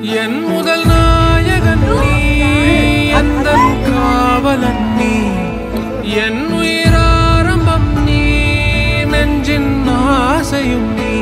என் முதல் நாயகன் நீ எந்த காவலன் நீ என் உயிராரம்பம் நீ நெஞ்சின் ஆசையும் நீ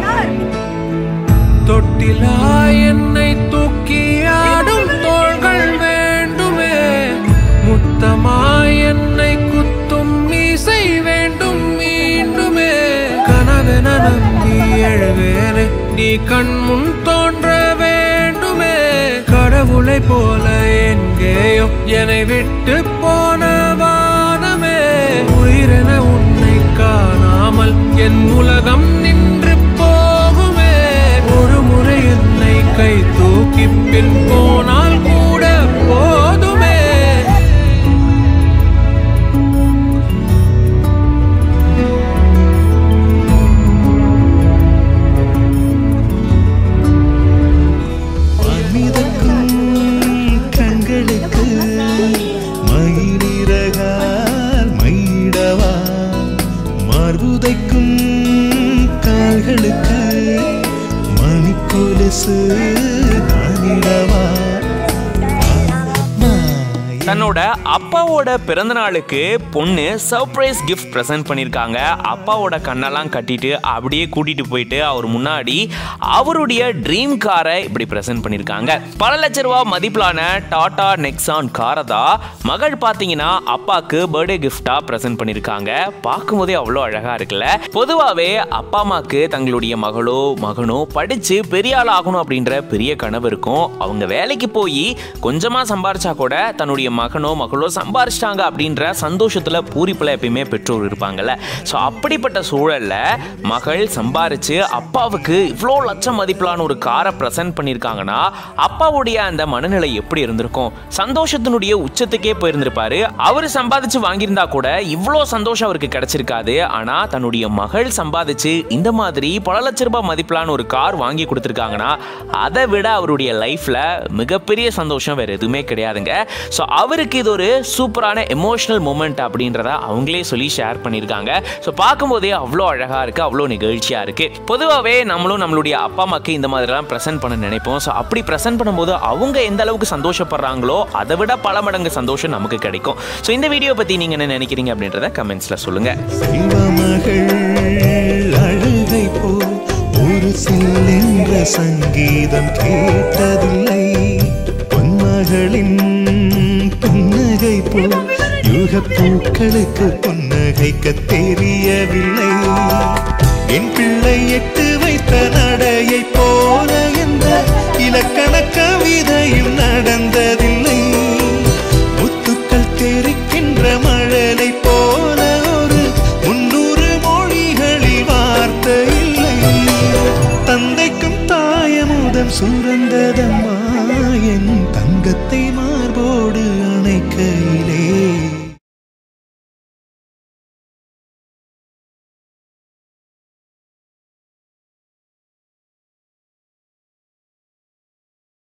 தொட்டிலா என்னை தூக்கி ஆடும் தோள்கள் வேண்டுமே முத்தமாய் என்னை குத்தும் மீசை வேண்டும் மீண்டுமே கனவென நம்பி எழுவேனே நீ கண் முன் தோன்ற வேண்டுமே கடவுளை போல எங்கேயோ என்னை விட்டு போன வானமே உயிரென உன்னை காணாமல் என் உலகம் நின்று போகுமே ஒரு முறை என்னை கை தூக்கி பின் போனால் கூட போதுமே மிதக்கும் கண்களுக்கு மயிலிறகால் மயிடவா மார்புதைக்கும் கால்களுக்கு மணிக்கொலுசு தானிடவா தன்னோட அப்பாவோட பிறந்த நாளுக்கு பொண்ணு சர்ப்ரைஸ் கிஃப்ட் ப்ரெசென்ட் பண்ணியிருக்காங்க அப்பாவோட கண்ணெல்லாம் கட்டிட்டு அப்படியே கூட்டிட்டு போயிட்டு அவர் முன்னாடி அவருடைய ட்ரீம் காரை இப்படி ப்ரெசென்ட் பண்ணியிருக்காங்க பல லட்ச ரூபா மதிப்பிலான டாடா நெக்ஸான் காரை தான் மகள் பார்த்தீங்கன்னா அப்பாவுக்கு பர்த்டே கிஃப்டாக ப்ரெசென்ட் பண்ணியிருக்காங்க பார்க்கும்போதே அவ்வளோ அழகாக இருக்குல்ல பொதுவாகவே அப்பா அம்மாவுக்கு தங்களுடைய மகளோ மகனோ படித்து பெரிய ஆள் ஆகணும் அப்படின்ற பெரிய கனவு இருக்கும் அவங்க வேலைக்கு போய் கொஞ்சமாக சம்பாரிச்சா கூட தன்னுடைய மகனோ மகளோ சம்பாரிச்சிட்டாங்க அப்படின்ற சந்தோஷத்தில் பூரிப்பில் எப்பயுமே பெற்றோர் இருப்பாங்கல்ல ஸோ அப்படிப்பட்ட சூழலில் மகள் சம்பாரிச்சு அப்பாவுக்கு இவ்வளோ லட்சம் மதிப்பிலான ஒரு காரை ப்ரெசென்ட் பண்ணியிருக்காங்கன்னா அப்பாவுடைய அந்த மனநிலை எப்படி இருந்திருக்கும் சந்தோஷத்தினுடைய உச்சத்துக்கே போயிருந்திருப்பாரு அவர் சம்பாதிச்சு வாங்கியிருந்தா கூட இவ்வளோ சந்தோஷம் அவருக்கு கிடைச்சிருக்காது ஆனால் தன்னுடைய மகள் சம்பாதிச்சு இந்த மாதிரி பல லட்ச ரூபாய் மதிப்பிலான ஒரு கார் வாங்கி கொடுத்துருக்காங்கன்னா அதை விட அவருடைய லைஃப்ல மிகப்பெரிய சந்தோஷம் வேற எதுவுமே கிடையாதுங்க ஸோ அவருக்கு இது ஒரு சூப்பரான எமோஷனல் மூமெண்ட் அப்படின்றத அவங்களே சொல்லி ஷேர் பண்ணியிருக்காங்க ஸோ பார்க்கும்போதே அவ்வளோ அழகா இருக்கு அவ்வளோ நிகழ்ச்சியா இருக்கு பொதுவாகவே நம்மளும் நம்மளுடைய அப்பா அம்மாக்கு இந்த மாதிரிலாம் ப்ரெசென்ட் பண்ண நினைப்போம் ஸோ அப்படி ப்ரெசென்ட் பண்ணும்போது அவங்க எந்த அளவுக்கு சந்தோஷப்படுறாங்களோ அதை விட பல மடங்கு சந்தோஷம் நமக்கு கிடைக்கும் ஸோ இந்த வீடியோ பத்தி நீங்க என்ன நினைக்கிறீங்க அப்படின்றத கமெண்ட்ஸ்ல சொல்லுங்க செல்வமகள் அழுகை போல் ஒரு சில்லென்ற சங்கீதம் கேட்டதில்லை பொன்மகளின் புன்னகை போல் யுக பூக்களுக்கு புன்னகைக்க தெரியவில்லை என் பிள்ளை எட்டு வைத்த நடையை போல எந்த இலக்கண கவிதையும் நடந்ததில்லை முத்துக்கள் தெரிக்கின்ற மழலை போல ஒரு முன்னூறு மொழிகளில் வார்த்தை இல்லை தந்தைக்கும் தாயமுதம் சுரந்ததம்மா என் தங்கத்தை மார்போடு அணைக்கையிலே